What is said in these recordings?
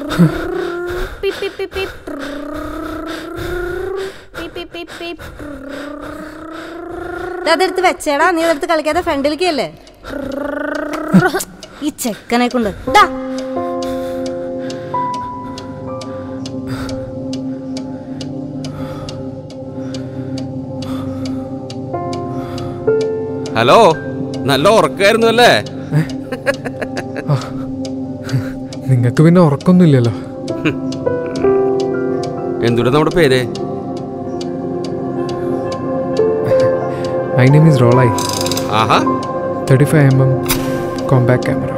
പിപ് പിപ് പിപ് പിപ്. പിപ് പിപ് പിപ് പിപ്. ദേ അതെടുത്ത് വെച്ചേടാ നീ അതെടുത്ത് കളിക്കാതെ ഫ്രണ്ടിലേക്കല്ലേ ഈ ചെക്കനെ കൊണ്ട് ദാ ഹലോ നല്ല ഉറക്കായിരുന്നു അല്ലേ നിങ്ങൾക്ക് പിന്നെ ഉറക്കൊന്നുമില്ലല്ലോ എന്തുടെ നമ്മുടെ പേര് മൈ നെയിം ഈസ് റോളായി ആഹാ thirty five M M compact camera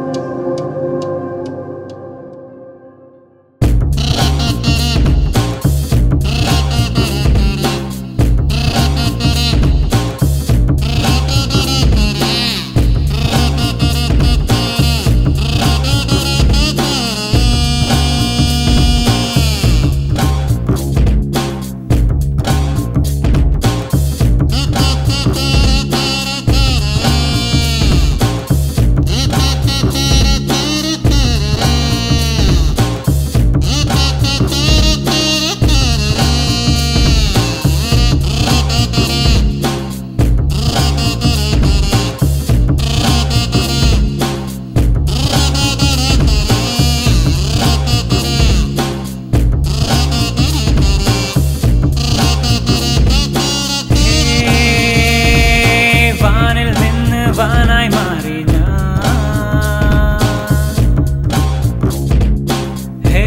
വാനിൽ നിന്ന് വാനായി മാറി ഞാൻ ഹേ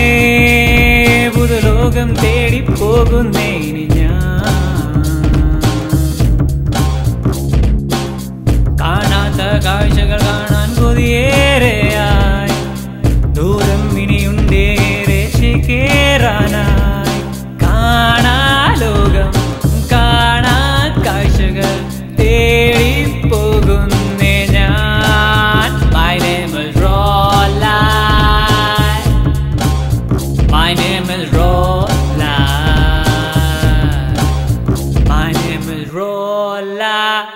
പുതുലോകം തേടി പോകുന്നേ ഇനി ഞാൻ കാണാത്ത കാഴ്ചകൾ കാണാൻ കൊതിയേറെയായി ദൂരം ഇനിയുണ്ടേറെ ചേക്കേറാനായി കാണാ ലോകം കാണാ കാഴ്ചകൾ തേടി പോകുന്നേ ഞാൻ My name is Rolla My name is Rolla My name is Rolla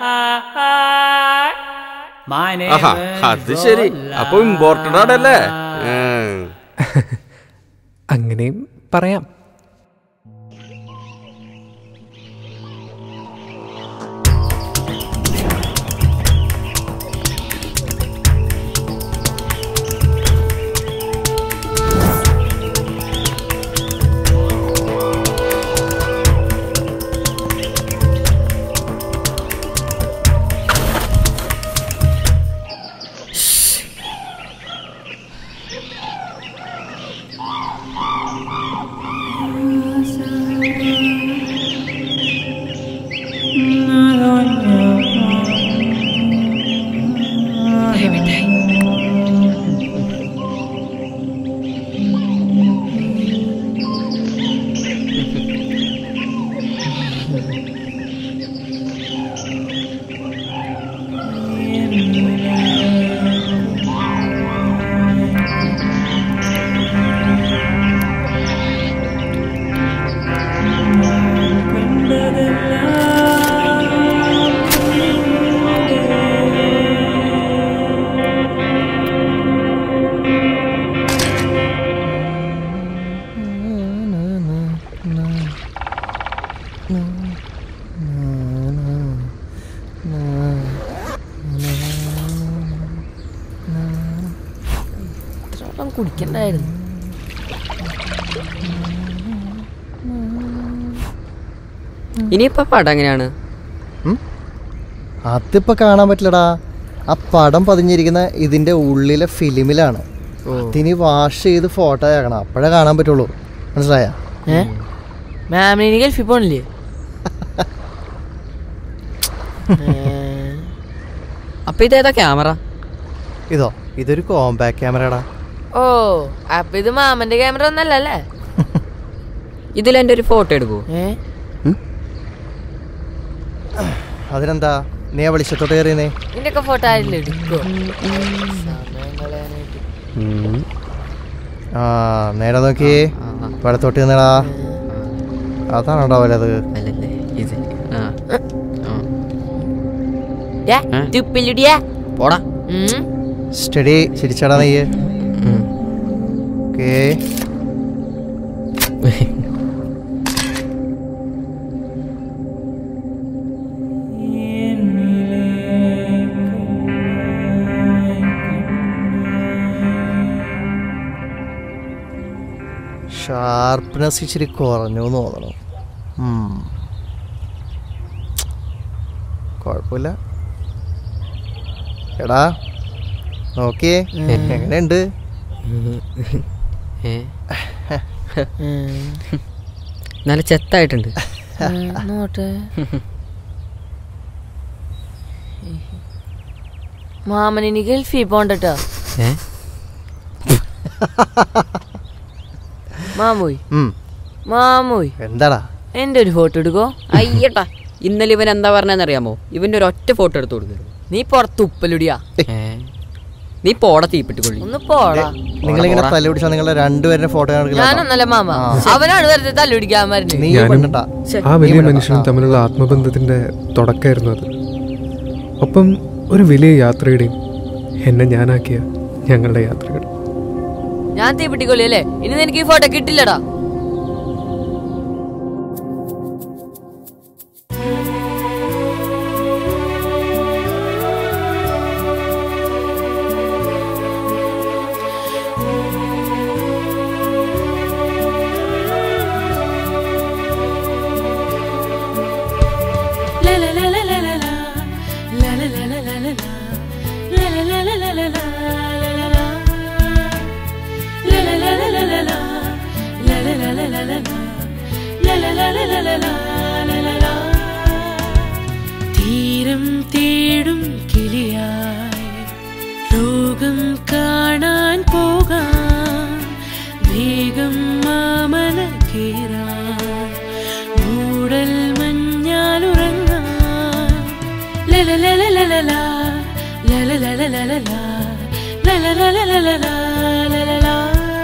My name Aaha is അത് ശരി അപ്പൊ ഇമ്പോർട്ടഡ് ആണല്ലേ ഉം. അങ്ങനെയും പറയാം വെള്ളം കുടിക്കണ്ടായിരുന്നു ഇനിയിപ്പോ പടം എങ്ങനെയാണ് അതിപ്പോ കാണാൻ പറ്റില്ലടാ ആ പടം പതിഞ്ഞിരിക്കുന്ന ഇതിന്റെ ഉള്ളിലെ ഫിലിമിലാണ് അതിനി വാഷ് ചെയ്ത് ഫോട്ടോ ആക്കണം അപ്പോഴേ കാണാൻ പറ്റുള്ളൂ മനസ്സിലായ ഏ മാമിന് ഇനി ഗൾഫിൽ പോണില്ലേ അപ്പൊ ഇതേതാ ക്യാമറ ഇതോ ഇതൊരു കോമ്പാക്ട് ക്യാമറടാ ഓ അപ്പൊ ഇത് മാമന്റെ ക്യാമറ ഒന്നല്ലേ ഇതിൽ എന്റെ ഒരു ഫോട്ടോ എടുക്കൂ ഏ അതിനെന്താ നീ ആ വെളിച്ചത്തോട്ട് കയറിയേ ഇതിന്റെയൊക്കെ ഫോട്ടോ ആരില്ല എടുക്കോ സമയം കളയാനായിട്ട് ആ നേരെ നോക്കിയേ വലത്തോട്ട് നിന്നടാ അതാണോ വലത് അല്ലല്ലേ ഇത് ആ ഡാ, തുപ്പില്ലുടിയാ പോടാ ഉം. സ്റ്റഡി ചിരിച്ചടാ നെയ്യ് ഓക്കേ ഷാർപ്പ്നെസ് ഇച്ചിരി കുറഞ്ഞു എന്ന് തോന്നണു ഉം. കുഴപ്പമില്ല എടാ നോക്കിയേ എങ്ങനെയുണ്ട് ഏ നല്ല ചെത്തായിട്ടുണ്ട് നോട്ടെ മാമൻ ഇനി ഗൾഫിൽ പോണ്ടട്ടോ ഏ മാമോയ് ഉം. മാമോയ് എന്താടാ എന്റെ ഒരു ഫോട്ടോ എടുക്കോ അയ്യട്ടാ ഇന്നലെ ഇവൻ എന്താ പറഞ്ഞെന്നറിയാമോ ഇവന്റെ ഒരു ഒറ്റ ഫോട്ടോ എടുത്തു കൊടുക്കരുത് നീ പുറത്ത് ഉപ്പലുടിയാ ഏ നീ പോട തീപ്പെട്ടിക്കൊള്ളി ഒന്ന് പോടാ നിങ്ങളിങ്ങനെ തല പിടിച്ചാൽ നിങ്ങളുടെ രണ്ടുപേരുടെ ഫോട്ടോ ഞാനൊന്നല്ല മാമ അവനാണ് വെറുതെ തല്ലുപിടിക്കാൻ വരുന്നത് നീ ഞാനും പെണ്ണട്ടാ ആ വലിയ മനുഷ്യനും തമ്മിലുള്ള ആത്മബന്ധത്തിന്റെ തുടക്കമായിരുന്നു അത് ഒപ്പം ഒരു വലിയ യാത്രയുടെയും എന്നെ ഞാനാക്കിയ ഞങ്ങളുടെ യാത്രകൾ ഞാൻ തീപ്പിട്ടിക്കൊള്ളി അല്ലേ ഇനി നിനക്ക് ഈ ഫോട്ടോ കിട്ടില്ലടാ തീരം തേടും കിളിയായി ലോകം കാണാൻ പോകാം വേഗം മാമല കേറാം മൂടൽ മഞ്ഞാലുറങ്ങാം ലലലലലലലാ, ലലലലലലലാ, ലലലലലലലാ, ലലലാ.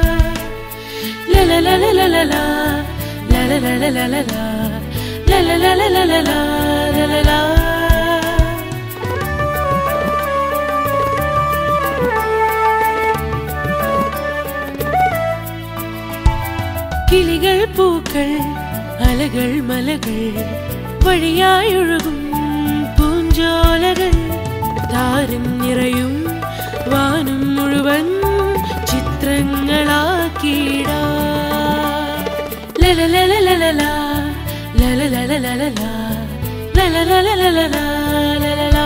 ലലലലലലലാ, ലലലലലലലാ, ലലലലലലലാ, ലലലാ. കിളികൾ പൂക്കൾ അലകൾ മലകൾ വഴിയായൊഴുകും പൂഞ്ചോലകൾ താരം നിറയും വാനം മുഴുവൻ ചിത്രങ്ങളാക്കിടാ ലലലലലലലാ, ലലലലലലലാ, ലലലലലലലാ, ലലലാ.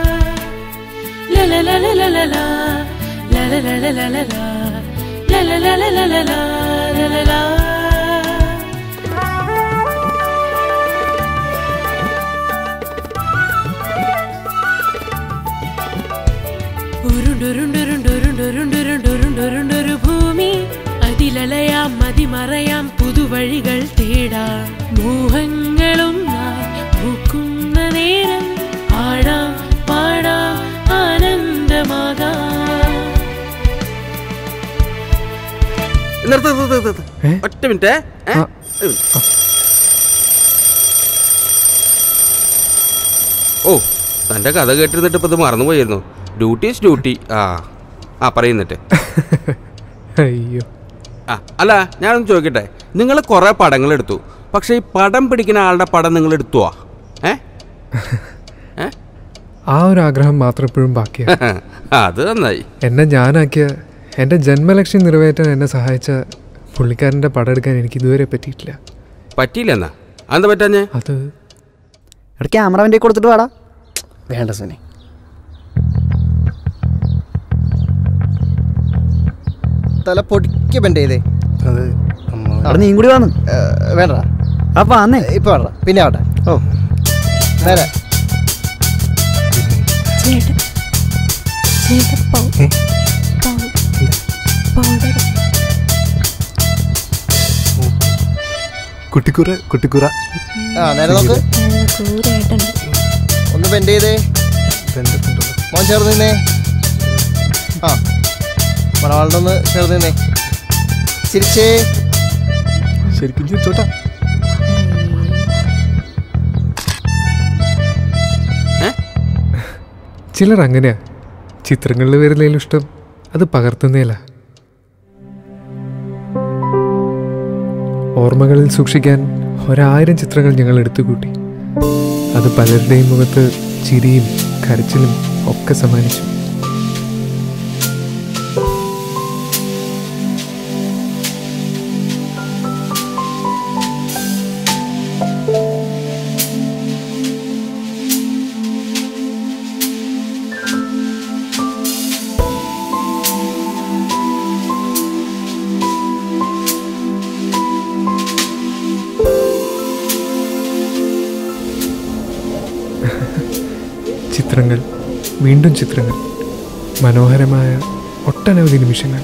ലലലലലലലാ, ലലലലലലലാ, ലലലലലലലാ, ലലലാ. ഉരുണ്ടുരുണ്ടുരുണ്ടുരുണ്ടുരുണ്ടുരുണ്ടുരുണ്ടുരു ഭൂമി അതിലലയാം മതിമറയാം പുതുവഴികൾ തേടാം മോഹങ്ങളൊന്നായി പൂക്കുന്ന നേരം പാടാം പാടാം ആനന്ദമാകാം നിർത്ത് നിർത്ത് നിർത്ത് നിർത്ത്. ഏ? ഒറ്റ മിനിറ്റ് ആ. ഓ തന്റെ കഥ കേട്ടിരുന്നിട്ട് ഇപ്പൊ ഇത് മറന്നുപോയിരുന്നു ഡ്യൂട്ടി ഈസ് ഡ്യൂട്ടി ആ ആ പറയുന്നിട്ട് അയ്യോ ആ അല്ല ഞാനൊന്ന് ചോദിക്കട്ടെ നിങ്ങൾ കുറേ പടങ്ങൾ എടുത്തു പക്ഷെ ഈ പടം പിടിക്കുന്ന ആളുടെ പടം നിങ്ങൾ എടുത്തുവാ ഏ ഏ? ആ ഒരു ആഗ്രഹം മാത്രം ഇപ്പോഴും ബാക്കിയാണ് അത് നന്നായി എന്നെ ഞാനാക്കിയ എൻ്റെ ജന്മലക്ഷ്യം നിറവേറ്റാൻ എന്നെ സഹായിച്ച പുള്ളിക്കാരൻ്റെ പടം എടുക്കാൻ എനിക്ക് ഇതുവരെ പറ്റിയിട്ടില്ല പറ്റിയില്ല എന്നാ അതെന്താ പറ്റാഞ്ഞേ അത് എടാ ക്യാമറ വണ്ടി കൊടുത്തിട്ട് വാടാ വേണ്ട സുനി തല പൊടിക്ക് ബെൻഡ് ചെയ്തേ അത് അവിടെ നീ കൂടി വന്നു വേണ്ട അപ്പൊ അന്നേ ഇപ്പൊ വേണ്ട പിന്നെ ആവട്ടെ ഓ നേരെ കുട്ടിക്കുറ കുട്ടിക്കുറ ആ നേരെ നോക്ക് ഒന്ന് ബെൻഡ് ചെയ്തേ മോൻ ചേർന്ന് നിന്നേ ആ മണവാളിൻ്റെ ഒന്ന് ചേർന്ന് നിന്നേ ചിരിച്ചേ ശരിക്കും ചിരിച്ചോട്ടാ ചിലർ അങ്ങനെയാ ചിത്രങ്ങളിൽ വരുന്നതിലും ഇഷ്ടം അത് പകർത്തുന്നതില ഓർമ്മകളിൽ സൂക്ഷിക്കാൻ ഒരായിരം ചിത്രങ്ങൾ ഞങ്ങൾ എടുത്തു കൂട്ടി അത് പലരുടെയും മുഖത്ത് ചിരിയും കരച്ചിലും ഒക്കെ സമ്മാനിച്ചു ചിത്രങ്ങൾ വീണ്ടും ചിത്രങ്ങൾ മനോഹരമായ ഒട്ടനവധി നിമിഷങ്ങൾ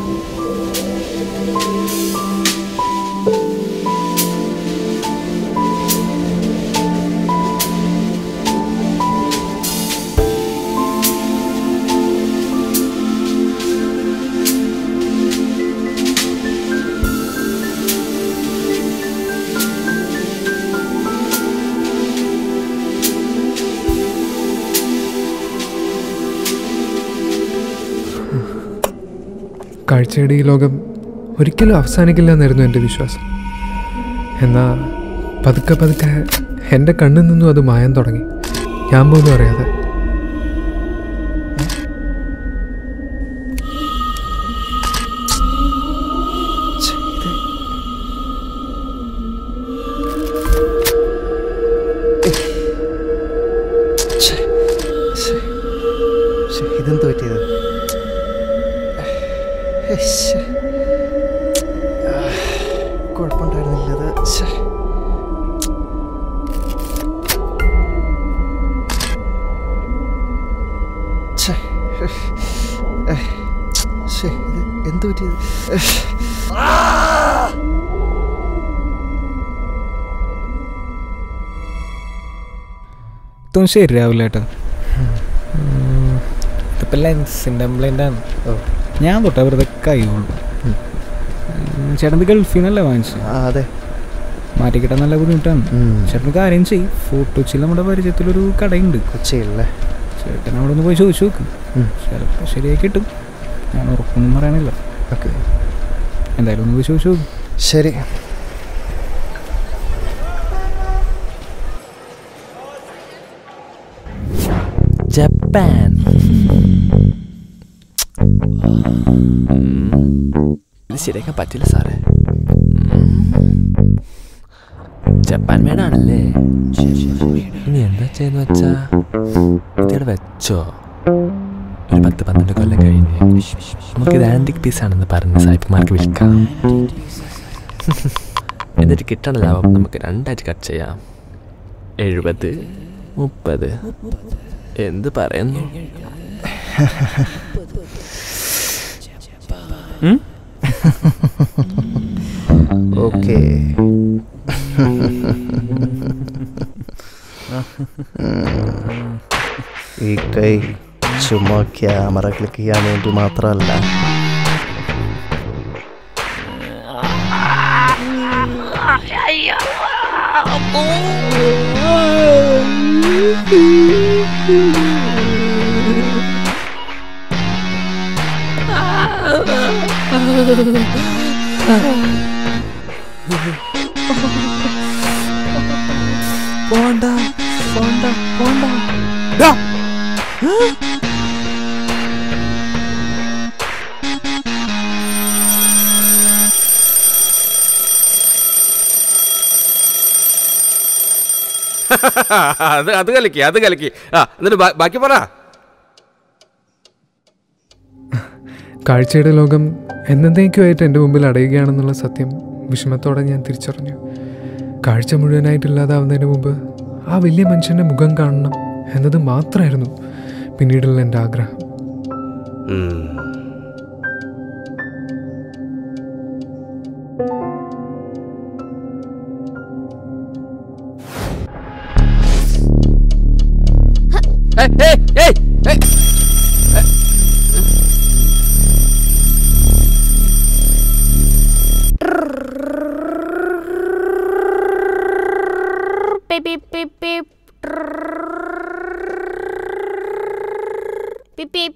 കാഴ്ചയുടെ ഈ ലോകം ഒരിക്കലും അവസാനിക്കില്ല എന്നായിരുന്നു എൻ്റെ വിശ്വാസം എന്നാൽ പതുക്കെ പതുക്കെ എൻ്റെ കണ്ണിൽ നിന്നും അത് മായാൻ തുടങ്ങി ഞാൻ പോലും അറിയാതെ ശ്ശെ, ഇതെന്ത് പറ്റിയത് ശ്ശെ. ആ, കുഴപ്പമുണ്ടായിരുന്നില്ല ഇത് ശ്ശെ. ശ്ശെ. ഏ, ശ്ശെ, ഇത് എന്ത് പറ്റിയത് ഏഹ്. ഇതൊന്നും ശരിയാവില്ല കേട്ടോ ഇതിപ്പോൾ ലെൻസിൻ്റെ കംപ്ലൈൻ്റ് ആണ് ഞാൻ തൊട്ടാ വെറുതെ കൈകൊള്ളു ചേട്ടൻ ഇത് ഗൾഫിൽ നിന്നല്ലേ വാങ്ങിച്ചു ആ, അതെ മാറ്റിക്കിട്ടാൻ നല്ല ബുദ്ധിമുട്ടാണ് ഉം. ചേട്ടൻ ഒരു കാര്യം ചെയ്യും ഫോട്ടോച്ചിൽ നമ്മുടെ പരിചയത്തിലൊരു കടയുണ്ട് കൊച്ചിയിലല്ലേ ചേട്ടൻ അവിടെ ഒന്ന് പോയി ചോദിച്ചു നോക്ക് ഉം. ചിലപ്പോൾ ശരിയായി കിട്ടും ഞാൻ ഉറപ്പൊന്നും പറയണില്ല ഓക്കെ എന്തായാലും ഒന്ന് പോയി ചോദിച്ചു നോക്ക് ശരി ജപ്പാൻ ഇത് ശരിയാക്കാൻ പറ്റില്ല സാറേ ജപ്പാൻ മേടാണല്ലേ ഇനി എന്താ ചെയ്യുന്ന വെച്ചാ ഇതിവിടെ വെച്ചോ ഒരു പത്ത് പന്ത്രണ്ട് കൊല്ലം കഴിഞ്ഞ് നമുക്കിത് ആൻറ്റിക് പീസ് ആണെന്ന് പറഞ്ഞ് സായിപ്പുമാർക്ക് വിൽക്കാം എന്നിട്ട് കിട്ടണ ലാഭം നമുക്ക് രണ്ടായിട്ട് കട്ട് ചെയ്യാം എഴുപത് മുപ്പത് എന്ത് പറയുന്നു ഓക്കെ ഈ കൈ ചുമ്മാ ക്യാമറ ക്ലിക്ക് ചെയ്യാൻ വേണ്ടി മാത്രമല്ല പോണ്ട പോണ്ട പോണ്ട അത് അത് കലക്കി അത് കലക്കി ആ എന്നിട്ട് ബാ- ബാക്കി പറ കാഴ്ചയുടെ ലോകം എന്നേക്കുമായിട്ട് എൻ്റെ മുമ്പിൽ അടയുകയാണെന്നുള്ള സത്യം വിഷമത്തോടെ ഞാൻ തിരിച്ചറിഞ്ഞു കാഴ്ച മുഴുവനായിട്ട് ഇല്ലാതാവുന്നതിന് മുമ്പ് ആ വലിയ മനുഷ്യൻ്റെ മുഖം കാണണം എന്നത് മാത്രമായിരുന്നു പിന്നീടുള്ള എൻ്റെ ആഗ്രഹം ഉം. ഏയ്, ഏയ്, ഏയ്, ഏയ്. Beep beep beep beep. Beep beep.